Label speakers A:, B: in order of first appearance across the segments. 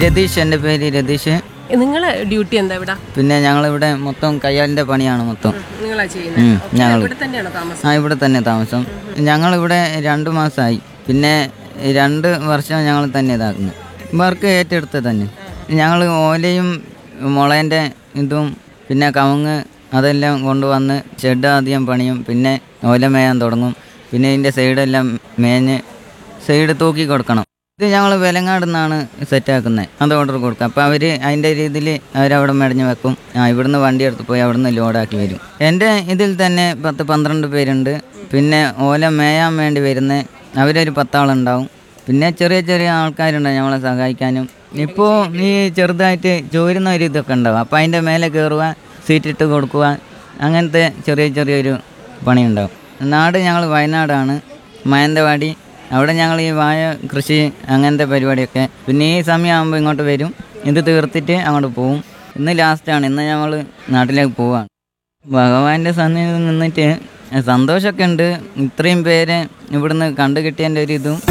A: രതീഷ് എൻ്റെ പേര് രതീഷ്
B: നിങ്ങളെ ഡ്യൂട്ടി എന്താ ഇവിടെ
A: പിന്നെ ഞങ്ങളിവിടെ മൊത്തം കയ്യാലിൻ്റെ പണിയാണ് മൊത്തം
B: നിങ്ങളാ
A: ഉം,
B: ചെയ്യുന്നത്
A: ഞങ്ങൾ
B: ഇവിടെ തന്നെയാണോ താമസം
A: ആ ഇവിടെ തന്നെ താമസം ഞങ്ങളിവിടെ രണ്ട് മാസമായി പിന്നെ രണ്ട് വർഷം ഞങ്ങൾ തന്നെ ഇതാക്കുന്നു വർക്ക് ഏറ്റെടുത്ത് തന്നെ ഞങ്ങൾ ഓലയും മുളേൻ്റെ ഇതും പിന്നെ കവുങ്ങ് അതെല്ലാം കൊണ്ടുവന്ന് ഷെഡ് ആദ്യം പണിയും പിന്നെ ഓല മേയാൻ തുടങ്ങും പിന്നെ ഇതിൻ്റെ സൈഡെല്ലാം മേഞ്ഞ് സൈഡ് തൂക്കി കൊടുക്കണം ഇത് ഞങ്ങൾ വിലങ്ങാട് നിന്നാണ് സെറ്റാക്കുന്നത് അത് ഓർഡർ കൊടുക്കുക അപ്പോൾ അവർ അതിൻ്റെ രീതിയിൽ അവരവിടെ മെടഞ്ഞ് വെക്കും ആ ഇവിടുന്ന് വണ്ടി എടുത്ത് പോയി അവിടുന്ന് ലോഡാക്കി വരും എൻ്റെ ഇതിൽ തന്നെ പത്ത് പന്ത്രണ്ട് പേരുണ്ട് പിന്നെ ഓല മേയാൻ വേണ്ടി വരുന്ന അവരൊരു പത്താളുണ്ടാവും പിന്നെ ചെറിയ ചെറിയ ആൾക്കാരുണ്ട് ഞങ്ങളെ സഹായിക്കാനും ഇപ്പോൾ ഈ ചെറുതായിട്ട് ചോരുന്ന ഒരു ഇതൊക്കെ ഉണ്ടാവും അപ്പോൾ അതിൻ്റെ മേലെ കയറുക സീറ്റിട്ട് കൊടുക്കുക അങ്ങനത്തെ ചെറിയ ചെറിയൊരു പണിയുണ്ടാവും നാട് ഞങ്ങൾ വയനാടാണ് മാനന്തവാടി അവിടെ ഞങ്ങൾ ഈ വാഴ കൃഷി അങ്ങനത്തെ പരിപാടിയൊക്കെ പിന്നെ ഈ സമയമാകുമ്പോൾ ഇങ്ങോട്ട് വരും ഇത് തീർത്തിട്ട് അങ്ങോട്ട് പോവും ഇന്ന് ലാസ്റ്റാണ് ഇന്ന് ഞങ്ങൾ നാട്ടിലേക്ക് പോവാണ് ഭഗവാന്റെ സന്നിധിയിൽ നിന്നിട്ട് സന്തോഷമൊക്കെ ഉണ്ട് ഇത്രയും പേരെ ഇവിടുന്ന് കണ്ടു കിട്ടിയതിൻ്റെ ഒരു ഇതും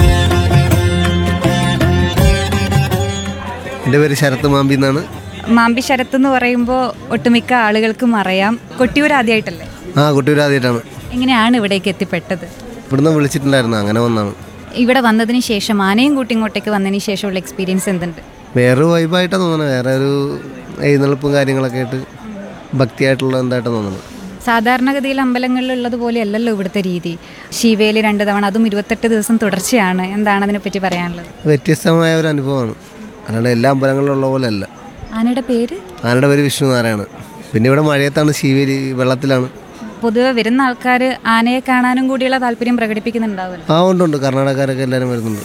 C: എൻ്റെ പേര് ശരത്ത് മാമ്പി എന്നാണ്
D: മാമ്പി ശരത്ത് എന്ന് പറയുമ്പോൾ ഒട്ടുമിക്ക ആളുകൾക്കും അറിയാം കൊട്ടിയൂർ ആദ്യമായിട്ടല്ലേ
C: ആ കുട്ടിയൂരാദ്യമായിട്ടാണ്
D: എങ്ങനെയാണ് ഇവിടേക്ക് എത്തിപ്പെട്ടത്
C: ഇവിടുന്ന് വിളിച്ചിട്ടുണ്ടായിരുന്നു അങ്ങനെ വന്നാണ്
D: ഇവിടെ വന്നതിന് ശേഷം ആനയും കൂട്ടി ഇങ്ങോട്ടേക്ക് വന്നതിന് ശേഷമുള്ള എക്സ്പീരിയൻസ് എന്തുണ്ട്
C: വേറൊരു വൈബായിട്ടാണ് തോന്നുന്നത് വേറെ ഒരു എഴുന്നള്ളിപ്പും കാര്യങ്ങളൊക്കെ ആയിട്ട് ഭക്തിയായിട്ടുള്ള എന്തായിട്ടാണ് തോന്നുന്നത്
D: സാധാരണഗതിയിൽ അമ്പലങ്ങളിലുള്ളത് പോലെ അല്ലല്ലോ ഇവിടുത്തെ രീതി ശിവയിൽ രണ്ട് തവണ അതും ഇരുപത്തെട്ട് ദിവസം തുടർച്ചയാണ് എന്താണ് അതിനെപ്പറ്റി പറയാനുള്ളത്
C: വ്യത്യസ്തമായ ഒരു അനുഭവമാണ് അല്ലാണ്ട് എല്ലാ അമ്പലങ്ങളിലുള്ള പോലെ അല്ല
D: ആനയുടെ പേര്
C: ആനയുടെ പേര് വിഷ്ണു നാരായണ പിന്നെ ഇവിടെ മഴയത്താണ് ശിവേലി വെള്ളത്തിലാണ്
D: പൊതുവെ വരുന്ന ആൾക്കാർ ആനയെ കാണാനും കൂടിയുള്ള താല്പര്യം പ്രകടിപ്പിക്കുന്നുണ്ടാവുമല്ലോ
C: ആ ഉണ്ട് ഉണ്ട് കർണാടകക്കാരൊക്കെ എല്ലാവരും വരുന്നുണ്ട്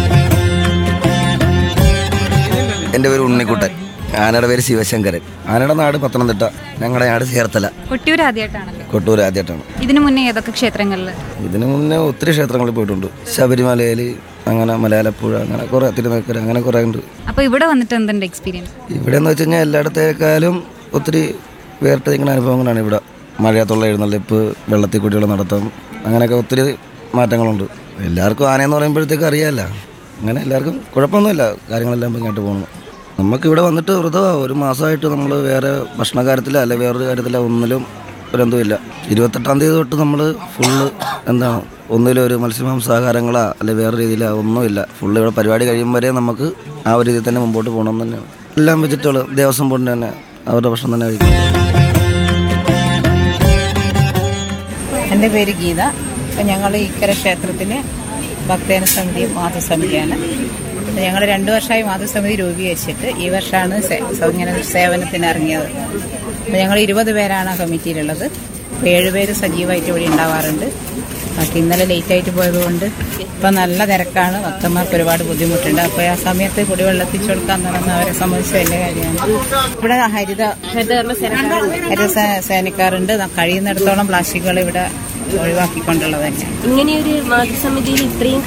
E: എൻ്റെ പേര് ഉണ്ണിക്കുട്ടൻ ആനയുടെ പേര് ശിവശങ്കരൻ ആനയുടെ നാട് പത്തനംതിട്ട ഞങ്ങളുടെ നാട് ചേർത്തല
D: കൊട്ടിയൂർ ആദ്യമായിട്ടാണല്ലോ
E: കൊട്ടൂർ ആദ്യമായിട്ടാണ്
D: ഇതിനു മുന്നേ ഏതൊക്കെ ക്ഷേത്രങ്ങളിൽ
E: ഇതിനു മുന്നേ ഒത്തിരി ക്ഷേത്രങ്ങളിൽ പോയിട്ടുണ്ട് ശബരിമലയിൽ അങ്ങനെ മലയാളപ്പുഴ അങ്ങനെ കുറേ തിരുനക്കര അങ്ങനെ കുറേ ഉണ്ട്
D: അപ്പോൾ ഇവിടെ വന്നിട്ട് എന്തുണ്ട് എക്സ്പീരിയൻസ്
E: ഇവിടെ എന്ന് വെച്ച് കഴിഞ്ഞാൽ എല്ലായിടത്തേക്കാളും ഒത്തിരി വേറിട്ട് നിൽക്കുന്ന അനുഭവങ്ങളാണ് ഇവിടെ മഴയത്തുള്ള എഴുന്നള്ളിപ്പ് വെള്ളത്തിൽ കൂടിയുള്ള നടത്തം അങ്ങനെയൊക്കെ ഒത്തിരി മാറ്റങ്ങളുണ്ട് എല്ലാവർക്കും ആനയെന്ന് പറയുമ്പോഴത്തേക്ക് അറിയാമല്ല അങ്ങനെ എല്ലാവർക്കും കുഴപ്പമൊന്നുമില്ല കാര്യങ്ങളെല്ലാം ഇങ്ങോട്ട് പോകുന്നു നമുക്ക് ഇവിടെ വന്നിട്ട് വ്രതമാ ഒരു മാസമായിട്ട് നമ്മൾ വേറെ ഭക്ഷണ കാര്യത്തിലോ അല്ലെ വേറൊരു കാര്യത്തിലോ ഒന്നിലും ഒരെന്തുമില്ല ഇരുപത്തെട്ടാം തീയതി തൊട്ട് നമ്മൾ ഫുള്ള് എന്താണ് ഒന്നിലും ഒരു മത്സ്യമാംസാഹാരങ്ങളോ അല്ലെ വേറെ രീതിയിലോ ഒന്നുമില്ല ഫുള്ള് ഇവിടെ പരിപാടി കഴിയും വരെ നമുക്ക് ആ ഒരു രീതിയിൽ തന്നെ മുമ്പോട്ട് പോകണം എന്ന് തന്നെയാണ് എല്ലാം വെജിറ്റബിൾ ദേവസ്വം ബോർഡിൻ്റെ തന്നെ അവരുടെ ഭക്ഷണം തന്നെ കഴിക്കും
F: എൻ്റെ പേര് ഗീത അപ്പം ഞങ്ങൾ ഇക്കര ക്ഷേത്രത്തിലെ ഭക്തജന സമിതി മാതൃസമിതിയാണ് ഞങ്ങൾ രണ്ടു വർഷമായി മാതൃസമിതി രൂപീകരിച്ചിട്ട് ഈ വർഷമാണ് സേ- സ- ഇങ്ങനെ സേവനത്തിന് ഇറങ്ങിയത് അപ്പം ഞങ്ങൾ ഇരുപത് പേരാണ് ആ കമ്മിറ്റിയിലുള്ളത് അപ്പോൾ ഏഴുപേര് സജീവമായിട്ട് ഇവിടെ ഉണ്ടാവാറുണ്ട് ബാക്കി ഇന്നലെ ലേറ്റ് ആയിട്ട് പോയതുകൊണ്ട് ഇപ്പം നല്ല തിരക്കാണ് ഭക്തന്മാർക്ക് ഒരുപാട് ബുദ്ധിമുട്ടുണ്ട് അപ്പോൾ ആ സമയത്ത് കുടിവെള്ളം എത്തിച്ചു കൊടുക്കാൻ തുടങ്ങുന്ന അവരെ സംബന്ധിച്ച് വലിയ കാര്യമാണ് ഇവിടെ ഹരിത ഹരിത സേ- സേനക്കാരുണ്ട് കഴിയുന്നിടത്തോളം പ്ലാസ്റ്റിക്കുകൾ ഇവിടെ ഒഴിവാക്കിക്കൊണ്ടുള്ളത് തന്നെയാണ്
B: ഇങ്ങനെയൊരു മാതൃസമിതിയിൽ ഇത്രയും